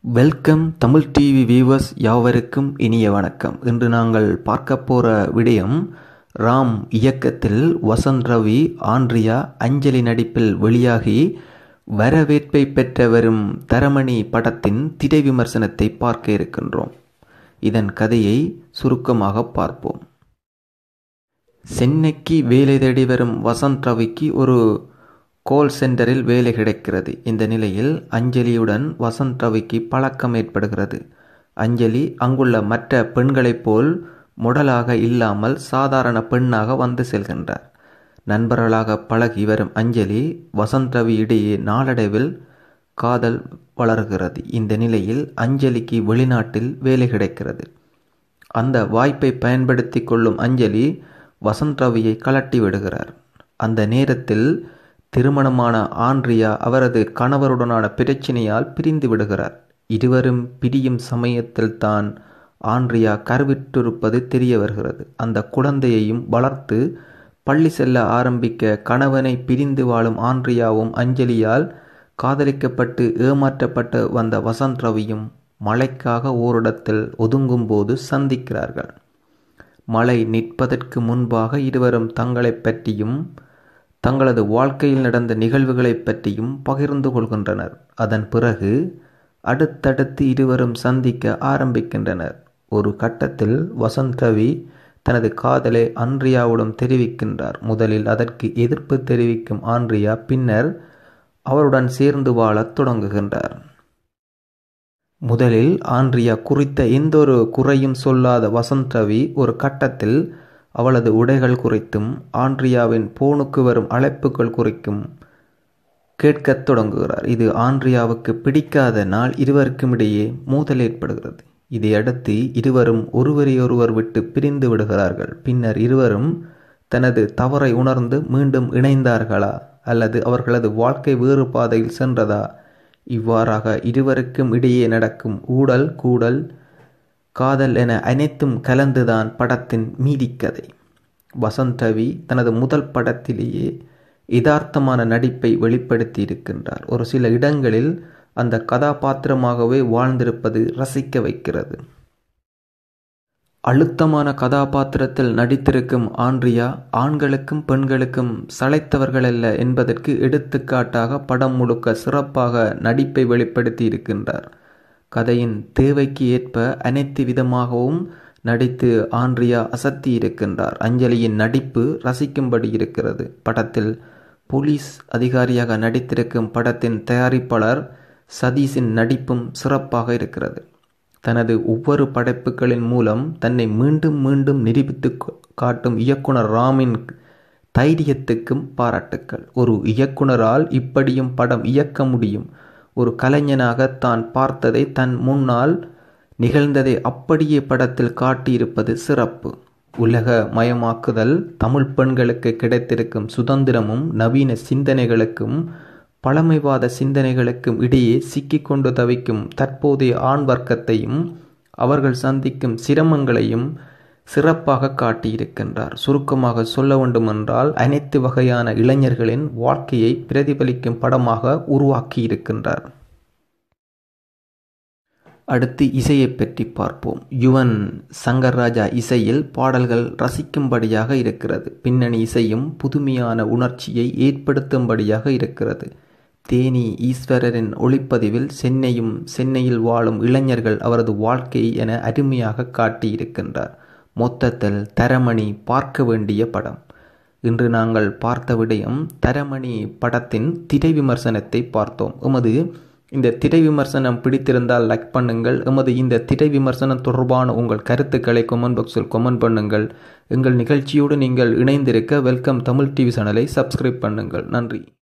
welcome Tamil TV viewers யாவருக்கும் இனிய வணக்கம் இன்று நாங்கள் பார்க்க போகிற விடயம் ராம் இயக்கத்தில் வசந்த் ரவி ஆண்ட்ரியா அஞ்சலி நடிப்பில் வெளியாகி வரவேற்பை பெற்ற வரும் தரமணி படத்தின் திரை விமர்சனத்தை பார்க்க இருக்கின்றோம் இதன் கதையை சுருக்கமாக பார்ப்போம் சென்னைக்கு வேலை தேடி வரும் வசந்த் ரவிக்கு ஒரு கோல் சென்டரில் வேலை கிடைக்கிறது இந்த நிலையில் அஞ்சலியுடன் வசந்த் ரவிக்கு பழக்கம் ஏற்படுகிறது அஞ்சலி அங்குள்ள மற்ற பெண்களைப் போல் முடலாக இல்லாமல் சாதாரண பெண்ணாக வந்து செல்கின்றார் நண்பர்களாக பழகி வரும் அஞ்சலி வசந்த் ரவி இடையே நாளடைவில் காதல் வளர்கிறது இந்த நிலையில் அஞ்சலிக்கு வெளிநாட்டில் வேலை கிடைக்கிறது அந்த வாய்ப்பை பயன்படுத்தி கொள்ளும் அஞ்சலி வசந்த் ரவியை கலட்டி விடுகிறார் அந்த நேரத்தில் திருமணமான ஆண்ட்ரியா அவரது கணவருடனான பிரச்சினையால் பிரிந்து விடுகிறார் இருவரும் பிரியும் சமயத்தில் தான் ஆண்ட்ரியா கருவிற்றிருப்பது தெரிய வருகிறது அந்த குழந்தையையும் வளர்த்து பள்ளி செல்ல ஆரம்பிக்க கணவனை பிரிந்து வாழும் ஆண்ட்ரியாவும் அஞ்சலியால் காதலிக்கப்பட்டு ஏமாற்றப்பட்டு வந்த வசந்த் ரவியும் மழைக்காக ஓரிடத்தில் ஒதுங்கும்போது சந்திக்கிறார்கள் மழை நிற்பதற்கு முன்பாக இருவரும் தங்களை பற்றியும் தங்களது வாழ்க்கையில் நடந்த நிகழ்வுகளைப் பற்றியும் பகிர்ந்து கொள்கின்றனர் அதன் பிறகு அடுத்தடுத்து இருவரும் சந்திக்க ஆரம்பிக்கின்றனர் ஒரு கட்டத்தில் வசந்த் ரவி தனது காதலை ஆண்ட்ரியாவுடன் தெரிவிக்கின்றார் முதலில் அதற்கு எதிர்ப்பு தெரிவிக்கும் ஆண்ட்ரியா பின்னர் அவருடன் சேர்ந்து வாழத் தொடங்குகின்றார் முதலில் ஆண்ட்ரியா குறித்த எந்தொரு குறையும் சொல்லாத வசந்த் ரவி ஒரு கட்டத்தில் அவளது உடைகள் குறித்தும் ஆண்ட்ரியாவின் போனுக்கு வரும் அழைப்புகள் குறித்தும் கேட்கத் தொடங்குகிறார் இது ஆண்ட்ரியாவுக்கு பிடிக்காத நாள் இருவருக்கும் இடையே மோதல் ஏற்படுகிறது இதையடுத்து இருவரும் ஒருவரையொருவர் விட்டு பிரிந்து விடுகிறார்கள் பின்னர் இருவரும் தனது தவறை உணர்ந்து மீண்டும் இணைந்தார்களா அல்லது அவர்களது வாழ்க்கை வேறு பாதையில் சென்றதா இவ்வாறாக இருவருக்கும் இடையே நடக்கும் ஊடல் கூடல் காதல் என அனைத்தும் கலந்துதான் படத்தின் மீதிக்கதை வசந்த் ரவி தனது முதல் படத்திலேயே யதார்த்தமான நடிப்பை வெளிப்படுத்தி இருக்கின்றார் ஒரு சில இடங்களில் அந்த கதாபாத்திரமாகவே வாழ்ந்திருப்பது ரசிக்க வைக்கிறது அழுத்தமான கதாபாத்திரத்தில் நடித்திருக்கும் ஆண்ட்ரியா ஆண்களுக்கும் பெண்களுக்கும் சளைத்தவர்களல்ல என்பதற்கு எடுத்துக்காட்டாக படம் முழுக்க சிறப்பாக நடிப்பை வெளிப்படுத்தி இருக்கின்றார் கதையின் தேவைக்கு ஏற்ப அனைத்து விதமாகவும் நடித்து ஆண்ட்ரியா அசத்தி இருக்கின்றார் அஞ்சலியின் நடிப்பு ரசிக்கும்படி இருக்கிறது படத்தில் போலீஸ் அதிகாரியாக நடித்திருக்கும் படத்தின் தயாரிப்பாளர் சதீஷின் நடிப்பும் சிறப்பாக இருக்கிறது தனது ஒவ்வொரு படைப்புகளின் மூலம் தன்னை மீண்டும் மீண்டும் நிரூபித்து காட்டும் இயக்குனர் ராமின் தைரியத்துக்கும் பாராட்டுக்கள் ஒரு இயக்குனரால் இப்படியும் படம் இயக்க முடியும் ஒரு கலைஞனாக தான் பார்த்ததை தன் முன்னால் நிகழ்ந்ததை அப்படியே படத்தில் காட்டியிருப்பது சிறப்பு உலக மயமாக்குதல் தமிழ் பெண்களுக்கு கிடைத்திருக்கும் சுதந்திரமும் நவீன சிந்தனைகளுக்கும் பழமைவாத சிந்தனைகளுக்கும் இடையே சிக்கிக்கொண்டு தவிக்கும் தற்போதைய ஆண் வர்க்கத்தையும் அவர்கள் சந்திக்கும் சிரமங்களையும் சிறப்பாக காட்டியிருக்கின்றார் சுருக்கமாக சொல்ல வேண்டுமென்றால் அனைத்து வகையான இளைஞர்களின் வாழ்க்கையை பிரதிபலிக்கும் படமாக உருவாக்கியிருக்கின்றார் அடுத்து இசையை பற்றி பார்ப்போம் யுவன் சங்கர் ராஜா இசையில் பாடல்கள் ரசிக்கும்படியாக இருக்கிறது பின்னணி இசையும் புதுமையான உணர்ச்சியை ஏற்படுத்தும்படியாக இருக்கிறது தேனி ஈஸ்வரரின் ஒளிப்பதிவில் சென்னையும் சென்னையில் வாழும் இளைஞர்கள் அவரது வாழ்க்கை என அருமையாக காட்டியிருக்கின்றார் மொத்தத்தில் தரமணி பார்க்க வேண்டிய படம் இன்று நாங்கள் பார்த்த விடயம் தரமணி படத்தின் திரை விமர்சனத்தை பார்த்தோம் எமது இந்த திரை விமர்சனம் பிடித்திருந்தால் லைக் பண்ணுங்கள் எமது இந்த திரை விமர்சனம் தொடர்பான உங்கள் கருத்துக்களை கொமெண்ட் பாக்ஸில் கொமெண்ட் பண்ணுங்கள் எங்கள் நிகழ்ச்சியோடு நீங்கள் இணைந்திருக்க வெல்கம் தமிழ் டிவி சேனலை சப்ஸ்கிரைப் பண்ணுங்கள் நன்றி